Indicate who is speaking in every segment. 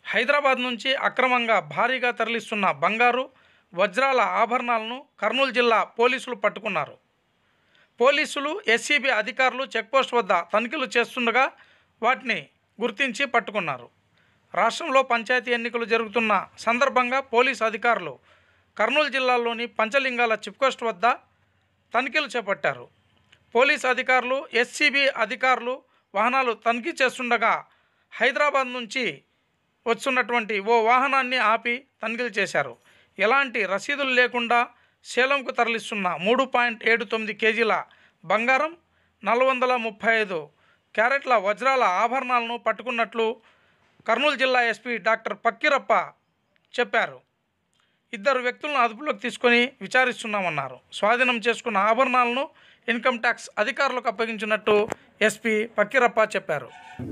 Speaker 1: హైదరాబాద్ నుంచి అక్రమంగా భారీగా తరలిస్తున్న బంగారు వజ్రాల ఆభరణాలను కర్నూలు జిల్లా పోలీసులు పట్టుకున్నారు పోలీసులు ఎస్సీబీ అధికారులు చెక్పోస్ట్ వద్ద తనిఖీలు చేస్తుండగా వాటిని గుర్తించి పట్టుకున్నారు రాష్ట్రంలో పంచాయతీ ఎన్నికలు జరుగుతున్న సందర్భంగా పోలీసు అధికారులు కర్నూలు జిల్లాలోని పంచలింగాల చెక్పోస్ట్ వద్ద తనిఖీలు చేపట్టారు పోలీసు అధికారులు ఎస్సీబీ అధికారులు వాహనాలు తనిఖీ చేస్తుండగా హైదరాబాద్ నుంచి వస్తున్నటువంటి ఓ వాహనాన్ని ఆపి తనిఖీలు చేశారు ఎలాంటి రసీదులు లేకుండా సేలంకు తరలిస్తున్న మూడు పాయింట్ ఏడు తొమ్మిది కేజీల బంగారం నాలుగు వందల ముప్పై ఐదు క్యారెట్ల వజ్రాల ఆభరణాలను పట్టుకున్నట్లు కర్నూలు జిల్లా ఎస్పీ డాక్టర్ పక్కిరప్ప చెప్పారు ఇద్దరు వ్యక్తులను అదుపులోకి తీసుకొని విచారిస్తున్నామన్నారు స్వాధీనం చేసుకున్న ఆభరణాలను ఇన్కమ్ ట్యాక్స్ అధికారులకు అప్పగించినట్టు ఎస్పీ పక్కిరప్ప చెప్పారు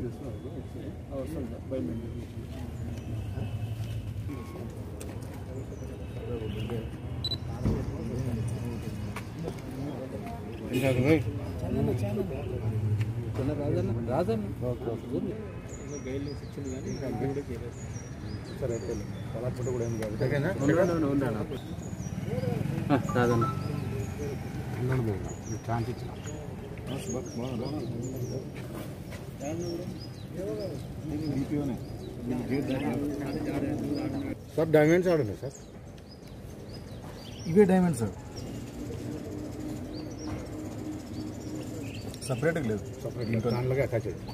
Speaker 2: రాదన్న
Speaker 3: సార్ డైమండ్స్ ఆడున్నాయి సార్
Speaker 4: ఇవే డైమండ్ సార్ సపరేట్గా లేదు
Speaker 3: సపరేట్ దాంట్లోకి అటాచ్ అయ్యి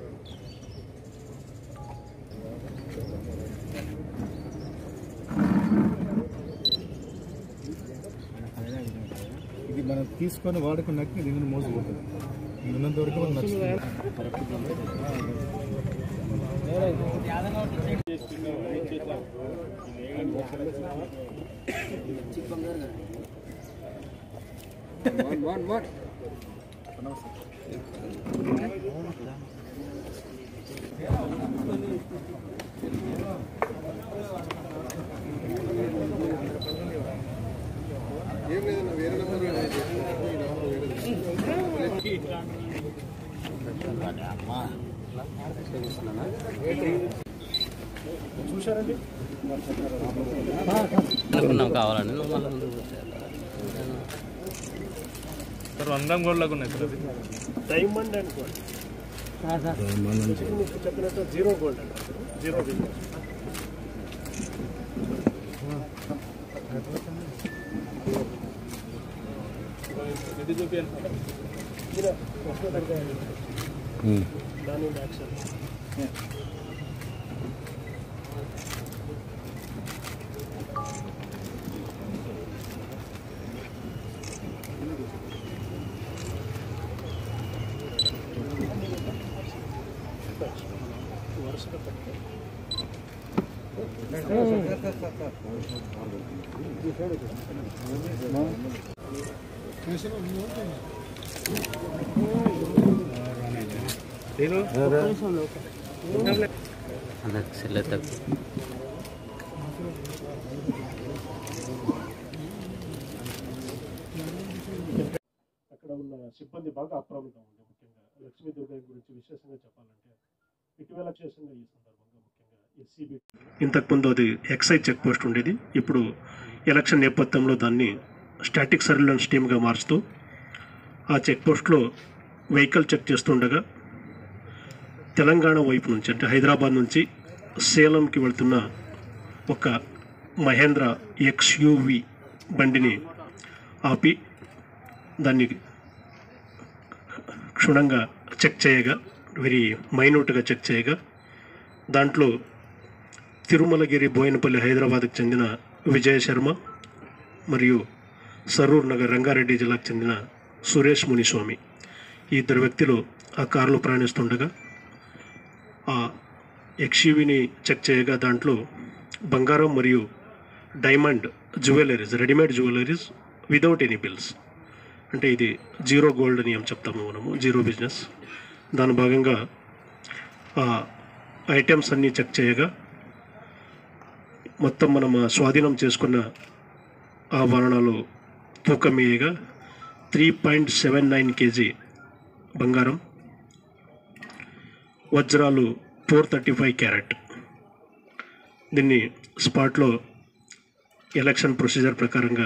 Speaker 4: ఇది మనం తీసుకొని వాడుకున్నాక ఇది ఇందులో మోసపోతుంది ఇది ఉన్నంత వరకు మనకు నచ్చుతుంది
Speaker 2: అనుకున్నాం కావాలండి నువ్వు మళ్ళీ ముందుకు వచ్చారు.
Speaker 1: సార్ వందం గోల్డ్లకు ఉన్నాయి సార్ అది
Speaker 5: డైమండ్ అండ్ గోల్డ్ మీకు చెప్పినట్టు జీరో గోల్డ్ అండి జీరో బిజినెస్ దాని యాక్షన్ వరుసగా పెట్టారు
Speaker 2: అందరికి సెల్ తక్కువ
Speaker 5: అక్కడ ఉన్న సిబ్బంది బాగా అప్రమత్తం ఉంది ముఖ్యంగా లక్ష్మీ దుర్గ గురించి విశేషంగా చెప్పాలంటే ఇటీవల చేసిన ఈ సందర్భంగా ముఖ్యంగా ఎస్సీబీ
Speaker 6: ఇంతకుముందు అది ఎక్సైజ్ చెక్ పోస్ట్ ఉండేది ఇప్పుడు ఎలక్షన్ నేపథ్యంలో దాన్ని స్టాటిక్ సర్వేలెన్స్ టీమ్గా మార్చుతూ ఆ చెక్ పోస్ట్లో వెహికల్ చెక్ చేస్తుండగా తెలంగాణ వైపు నుంచి అంటే హైదరాబాద్ నుంచి సేలంకి వెళ్తున్న ఒక మహేంద్ర ఎక్స్యూవి బండిని ఆపి దాన్ని క్షుణ్ణంగా చెక్ చేయగా వెరీ మైన్యూట్గా చెక్ చేయగా దాంట్లో తిరుమలగిరి బోయినపల్లి హైదరాబాద్కు చెందిన విజయ శర్మ మరియు సరూర్ నగర్ రంగారెడ్డి జిల్లాకు చెందిన సురేష్ మునిస్వామి ఈ ఇద్దరు వ్యక్తులు ఆ కారులో ప్రయాణిస్తుండగా ఆ ఎక్స్యూవీని చెక్ చేయగా దాంట్లో బంగారం మరియు diamond jewelleries readymade jewelleries without any bills అంటే ఇది జీరో గోల్డ్ అని ఏం చెప్తాము మనము జీరో బిజినెస్ దాని భాగంగా ఆ ఐటమ్స్ అన్నీ చెక్ చేయగా మొత్తం మనం స్వాధీనం చేసుకున్న ఆభరణాలు తూకం వేయగా three point seven nine KG బంగారం వజ్రాలు ఫోర్ థర్టీ ఫైవ్ క్యారెట్ దీన్ని స్పాట్లో ఎలక్షన్ ప్రొసీజర్ ప్రకారంగా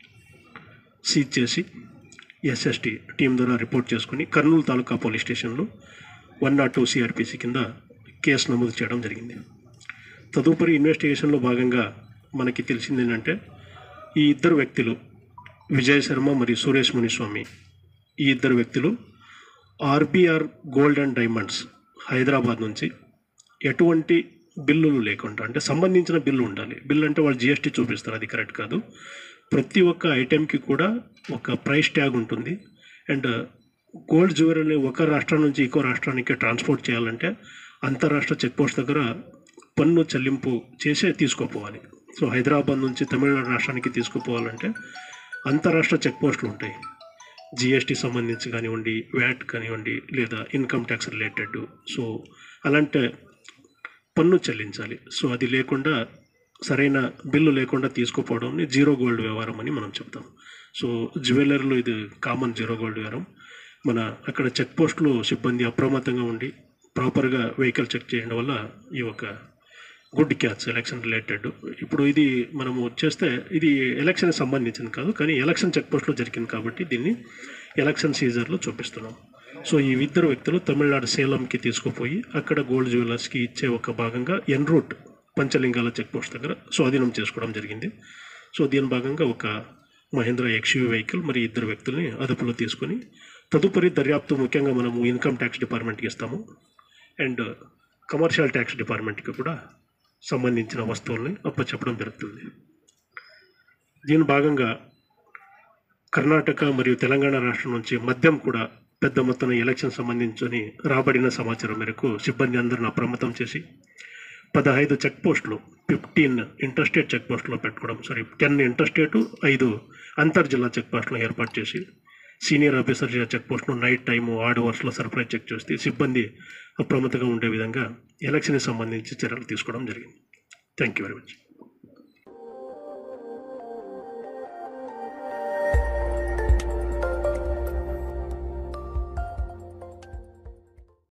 Speaker 6: సీజ్ చేసి ఎస్ఎస్టీ టీం ద్వారా రిపోర్ట్ చేసుకుని కర్నూలు తాలూకా పోలీస్ స్టేషన్లో వన్ నాట్ టూ సిఆర్పిసి కింద కేసు నమోదు చేయడం జరిగింది తదుపరి ఇన్వెస్టిగేషన్లో భాగంగా మనకి తెలిసింది ఏంటంటే ఈ ఇద్దరు వ్యక్తులు విజయ్ శర్మ మరియు సురేష్ మునిస్వామి ఈ ఇద్దరు వ్యక్తులు RBR gold and diamonds Hyderabad నుంచి ఎటువంటి బిల్లులు లేకుండా అంటే సంబంధించిన బిల్లు ఉండాలి బిల్లు అంటే వాళ్ళు జిఎస్టీ చూపిస్తారు అది కరెక్ట్ కాదు ప్రతి ఒక్క ఐటెంకి కూడా ఒక ప్రైస్ ట్యాగ్ ఉంటుంది అండ్ గోల్డ్ జ్యువెలరీ ఒక రాష్ట్రం నుంచి ఇంకో రాష్ట్రానికి ట్రాన్స్పోర్ట్ చేయాలంటే అంతరాష్ట్ర చెక్ పోస్ట్ దగ్గర పన్ను చెల్లింపు చేసే తీసుకుపోవాలి సో హైదరాబాద్ నుంచి తమిళనాడు రాష్ట్రానికి తీసుకుపోవాలంటే అంతరాష్ట్ర చెక్ పోస్టులు ఉంటాయి జిఎస్టీ సంబంధించి కానివ్వండి వ్యాట్ కానివ్వండి లేదా ఇన్కమ్ ట్యాక్స్ రిలేటెడ్ సో అలాంటి పన్ను చెల్లించాలి సో అది లేకుండా సరైన బిల్లు లేకుండా తీసుకుపోవడంని జీరో గోల్డ్ వ్యవహారం అని మనం చెప్తాం సో జ్యువెలర్లు ఇది కామన్ జీరో గోల్డ్ వ్యవహారం మన అక్కడ చెక్ పోస్టులు సిబ్బంది అప్రమత్తంగా ఉండి ప్రాపర్గా వెహికల్ చెక్ చేయడం వల్ల ఈ ఒక గుడ్ క్యాచ్ ఎలక్షన్ రిలేటెడ్ ఇప్పుడు ఇది మనము చేస్తే ఇది ఎలక్షన్ సంబంధించింది కాదు కానీ ఎలక్షన్ చెక్ పోస్ట్లో జరిగింది కాబట్టి దీన్ని ఎలక్షన్ సీజర్లో చూపిస్తున్నాం సో ఈ ఇద్దరు వ్యక్తులు తమిళనాడు సేలంకి తీసుకుపోయి అక్కడ గోల్డ్ జ్యువెలర్స్కి ఇచ్చే ఒక భాగంగా en route Panchalingala check post దగ్గర స్వాధీనం చేసుకోవడం జరిగింది సో దీని భాగంగా ఒక మహేంద్ర ఎక్స్యూ వెహికల్ మరి ఇద్దరు వ్యక్తుల్ని అదుపులో తీసుకొని తదుపరి దర్యాప్తు ముఖ్యంగా మనము ఇన్కమ్ ట్యాక్స్ డిపార్ట్మెంట్కి ఇస్తాము అండ్ కమర్షియల్ ట్యాక్స్ డిపార్ట్మెంట్కి కూడా సంబంధించిన వస్తువుల్ని అప్పచెప్పడం జరుగుతుంది దీని భాగంగా కర్ణాటక మరియు తెలంగాణ రాష్ట్రం నుంచి మద్యం కూడా పెద్ద మొత్తం ఎలక్షన్ సంబంధించి రాబడిన సమాచారం మేరకు సిబ్బంది అందరిని అప్రమత్తం చేసి పదహైదు చెక్ పోస్టులు ఫిఫ్టీన్ ఇంటర్స్టేట్ చెక్ పోస్టులు పెట్టుకోవడం సారీ టెన్ ఇంటర్స్టేటు ఐదు అంతర్ జిల్లా చెక్ పోస్టులు ఏర్పాటు చేసి సీనియర్ ఆఫీసర్ చెక్ పోస్టును నైట్ టైము ఆడ్ అవర్స్లో సర్ప్రైజ్ చెక్ చేస్తే సిబ్బంది అప్రమత్తంగా ఉండే విధంగా ఎలక్షన్కి సంబంధించి చర్యలు తీసుకోవడం జరిగింది థ్యాంక్ యూ వెరీ మచ్